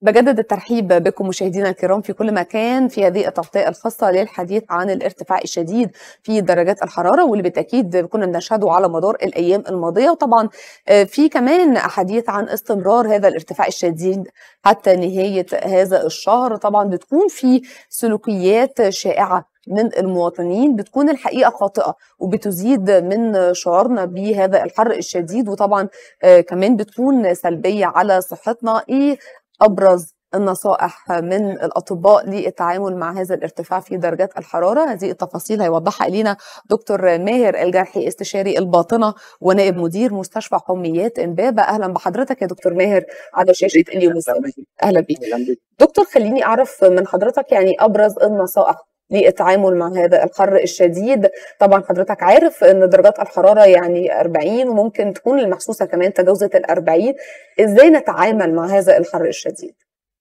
بجدد الترحيب بكم مشاهدينا الكرام في كل مكان في هذه التغطية الخاصة للحديث عن الارتفاع الشديد في درجات الحرارة واللي بالتأكيد كنا بنشهده على مدار الأيام الماضية وطبعا في كمان حديث عن استمرار هذا الارتفاع الشديد حتى نهاية هذا الشهر طبعا بتكون في سلوكيات شائعة من المواطنين بتكون الحقيقه خاطئه وبتزيد من شعورنا بهذا الحر الشديد وطبعا كمان بتكون سلبيه على صحتنا ايه ابرز النصائح من الاطباء للتعامل مع هذا الارتفاع في درجات الحراره هذه التفاصيل هيوضحها لينا دكتور ماهر الجرحي استشاري الباطنه ونائب مدير مستشفى حميات امبابه اهلا بحضرتك يا دكتور ماهر على شاشه اليوم السابع اهلا بيك دكتور خليني اعرف من حضرتك يعني ابرز النصائح للتعامل مع هذا الحر الشديد طبعا حضرتك عارف ان درجات الحراره يعني 40 وممكن تكون المحسوسه كمان تجاوزت ال 40 ازاي نتعامل مع هذا الحر الشديد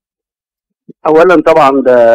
اولا طبعا ده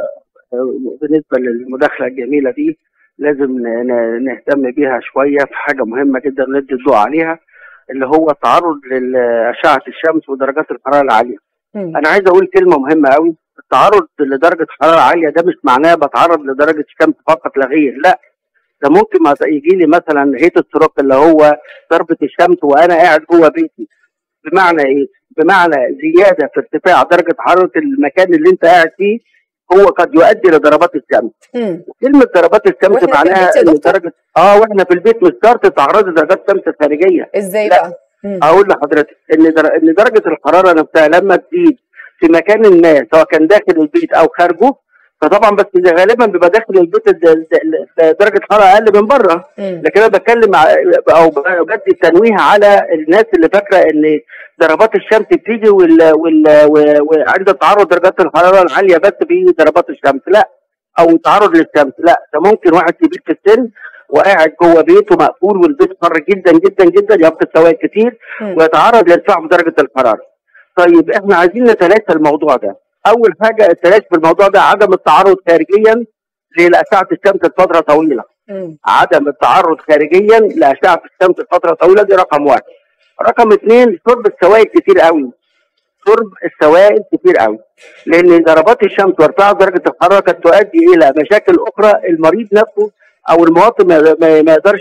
بالنسبه للمداخله الجميله دي لازم نهتم بيها شويه في حاجه مهمه جدا ندي الضوء عليها اللي هو التعرض لاشعه الشمس ودرجات الحراره العاليه م. انا عايز اقول كلمه مهمه قوي التعرض لدرجه حراره عاليه ده مش معناه بتعرض لدرجه شمس فقط لا غير لا ده ممكن ما يجي لي مثلا هيت ستروك اللي هو ضربه الشمس وانا قاعد جوه بيتي بمعنى ايه؟ بمعنى زياده في ارتفاع درجه حراره المكان اللي انت قاعد فيه هو قد يؤدي لضربات الشمس. كلمه ضربات الشمس معناها ان درجه اه واحنا في البيت مش شرط تتعرضي لدرجات شمس خارجيه. ازاي بقى؟ اقول لحضرتك ان در... ان درجه الحراره نفسها لما تزيد في مكان ما سواء كان داخل البيت او خارجه فطبعا بس غالبا بيبقى داخل البيت درجه الحراره اقل من بره لكن انا بتكلم او بدي التنويه على الناس اللي فاكره ان ضربات الشمس بتيجي وال وال وعند تعرض درجات الحراره العاليه بس بضربات الشمس لا او تعرض للشمس لا ده ممكن واحد كبير في السن وقاعد جوه بيته مقفول والبيت حر جدا جدا جدا يفقد سوائل كتير ويتعرض لارتفاع في درجه الحراره. طيب احنا عايزين نتلاشى الموضوع ده. اول حاجه التلاشي في الموضوع ده عدم التعرض خارجيا لاشعه الشمس لفتره طويله. م. عدم التعرض خارجيا لاشعه الشمس لفتره طويله دي رقم واحد. رقم اثنين شرب السوائل كتير قوي. شرب السوائل كتير قوي. لان ضربات الشمس وارتفاع درجه الحراره قد تؤدي الى مشاكل اخرى المريض نفسه او المواطن ما يقدرش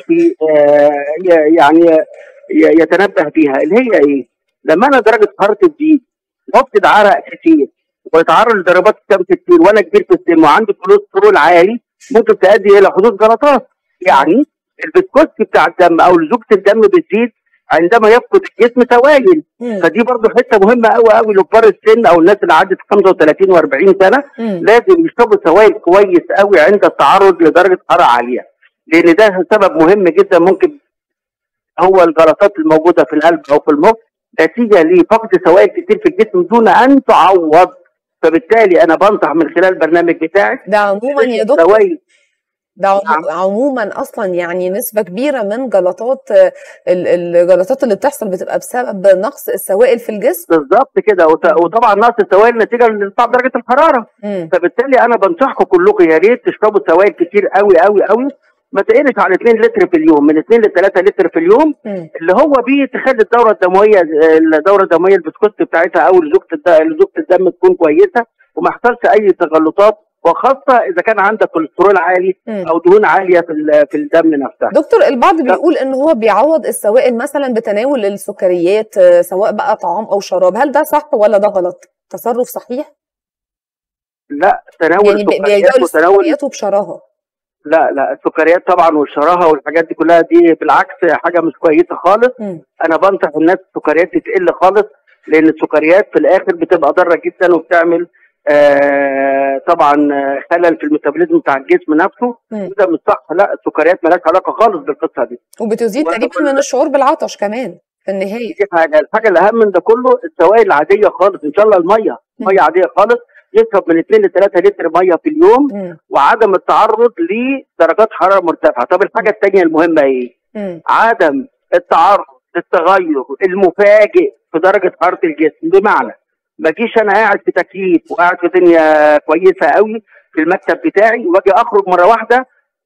يعني يتنبه بيها اللي هي ايه؟ لما انا درجه حرارتي تزيد وافقد عرق كتير ويتعرض لضربات الشمس كتير وانا كبير في السن وعندي كوليسترول عالي ممكن تؤدي الى حدوث جلطات يعني الفيسكوستي بتاع الدم او لزوجه الدم بتزيد عندما يفقد الجسم سوائل فدي برضه حته مهمه قوي قوي لكبار السن او الناس اللي عدت 35 و40 سنه مم. لازم يشربوا سوائل كويس قوي عند التعرض لدرجه حراره عاليه لان ده سبب مهم جدا ممكن هو الجلطات الموجوده في القلب او في المخ نتيجه لفقد سوائل كتير في الجسم دون ان تعوض فبالتالي انا بنصح من خلال البرنامج بتاعي ده عموما يا دكتور ده عموما اصلا يعني نسبه كبيره من جلطات الجلطات اللي بتحصل بتبقى بسبب نقص السوائل في الجسم بالظبط كده وطبعا نقص السوائل نتيجه لارتفاع درجه الحراره م. فبالتالي انا بنصحكم كلكم يا ريت تشربوا سوائل كتير قوي قوي قوي ما تقلش على 2 لتر في اليوم من 2 ل 3 لتر في اليوم م. اللي هو بيه تخلي الدوره الدمويه الدوره الدمويه البسكوت بتاعتها او لزوجه لزوجه الدم تكون كويسه وما يحصلش اي تغلطات وخاصه اذا كان عندك كوليسترول عالي او دهون عاليه في في الدم نفسها. دكتور البعض بيقول ان هو بيعوض السوائل مثلا بتناول السكريات سواء بقى طعام او شراب، هل ده صح ولا ده غلط؟ تصرف صحيح؟ لا تناول يعني السكريات وتناول وبشراهه لا لا السكريات طبعا والشراهه والحاجات دي كلها دي بالعكس حاجه مش كويسه خالص م. انا بنصح الناس السكريات دي تقل خالص لان السكريات في الاخر بتبقى ضاره جدا وبتعمل آه طبعا خلل في الميتابوليزم بتاع الجسم نفسه وده مش صح لا السكريات مالهاش علاقه خالص بالقصه دي وبتزيد تقريبا من الشعور بالعطش كمان في النهايه دي حاجه الحاجه الاهم من ده كله السوائل العاديه خالص ان شاء الله الميه ميه عاديه خالص يشرب من 2 ل 3 لتر ميه في اليوم م. وعدم التعرض لدرجات حراره مرتفعه طب الحاجه الثانيه المهمه ايه م. عدم التعرض للتغير المفاجئ في درجه حراره الجسم بمعنى ما اجيش انا قاعد في تكييف وقاعد في دنيا كويسه قوي في المكتب بتاعي واجي اخرج مره واحده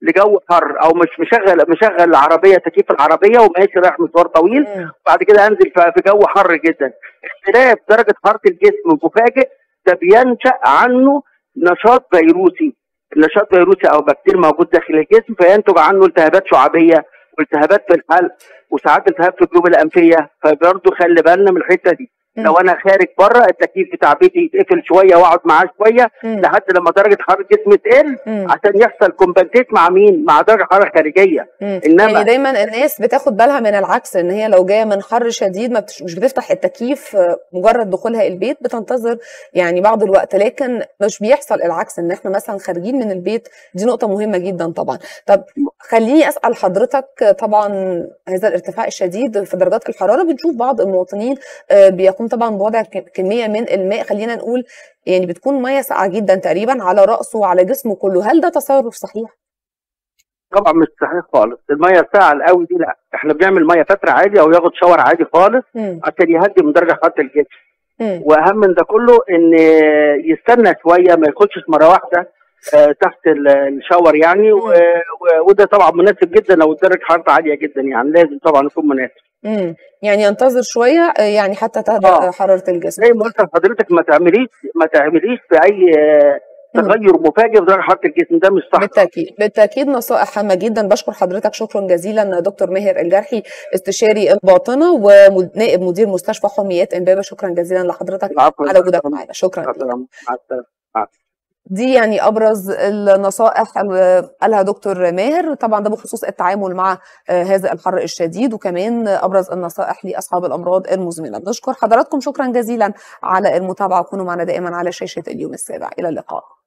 لجو حر او مش مشغل مشغل العربيه تكييف العربيه وماشي رايح مشوار طويل مم. وبعد كده انزل في في جو حر جدا اختلاف درجه حراره الجسم المفاجئ ده بينشا عنه نشاط فيروسي النشاط فيروسي او بكتير موجود داخل الجسم فينتج عنه التهابات شعبيه والتهابات في الحلق وساعات التهاب في الجيوب الانفيه فبرضه خلي بالنا من الحته دي مم. لو انا خارج بره التكييف بتاع بيتي يتقفل شويه واقعد معاه شويه مم. لحد لما درجه حراره جسمي تقل مم. عشان يحصل كومبنسيت مع مين؟ مع درجه حراره خارجيه مم. إنما- يعني دايما الناس بتاخد بالها من العكس ان هي لو جايه من حر شديد ما بتش... مش بتفتح التكييف آه، مجرد دخولها البيت بتنتظر يعني بعض الوقت لكن مش بيحصل العكس ان احنا مثلا خارجين من البيت دي نقطه مهمه جدا طبعا طب خليني اسال حضرتك آه، طبعا هذا الارتفاع الشديد في درجات الحراره بنشوف بعض المواطنين آه، بيقوم طبعا بوضع ك- كميه من الماء خلينا نقول يعني بتكون ميه ساقعه جدا تقريبا على راسه وعلى جسمه كله هل ده تصرف صحيح؟ طبعا مش صحيح خالص الميه الساقعه القوي دي لا احنا بنعمل ميه فتره عادي او ياخد شاور عادي خالص مم. عشان يهدي من درجه حراره الجسم مم. واهم من ده كله ان يستنى شويه ما يخشش مره واحده آه، تحت ال- الشاور يعني و- و- وده طبعا مناسب جدا لو درجه حرارته عاليه جدا يعني لازم طبعا يكون مناسب امم يعني ينتظر شويه آه، يعني حتى تهدأ آه. حراره الجسم زي ما قلت لحضرتك ما تعمليش ما تعمليش في اي آه، مم. تغير مفاجئ في درجه حراره الجسم ده مش صح بالتاكيد بالتاكيد نصائح هامه جدا بشكر حضرتك شكرا جزيلا دكتور ماهر الجرحي استشاري الباطنه ونائب مدير مستشفى حميات امبابه شكرا جزيلا لحضرتك العفو على وجودك معنا شكرا لك. مع السلامه دي يعني ابرز النصائح اللي قالها دكتور ماهر طبعا ده بخصوص التعامل مع آه، هذا الحر الشديد وكمان ابرز النصائح لاصحاب الامراض المزمنه بنشكر حضراتكم شكرا جزيلا على المتابعه وكونوا معنا دائما على شاشه اليوم السابع الى اللقاء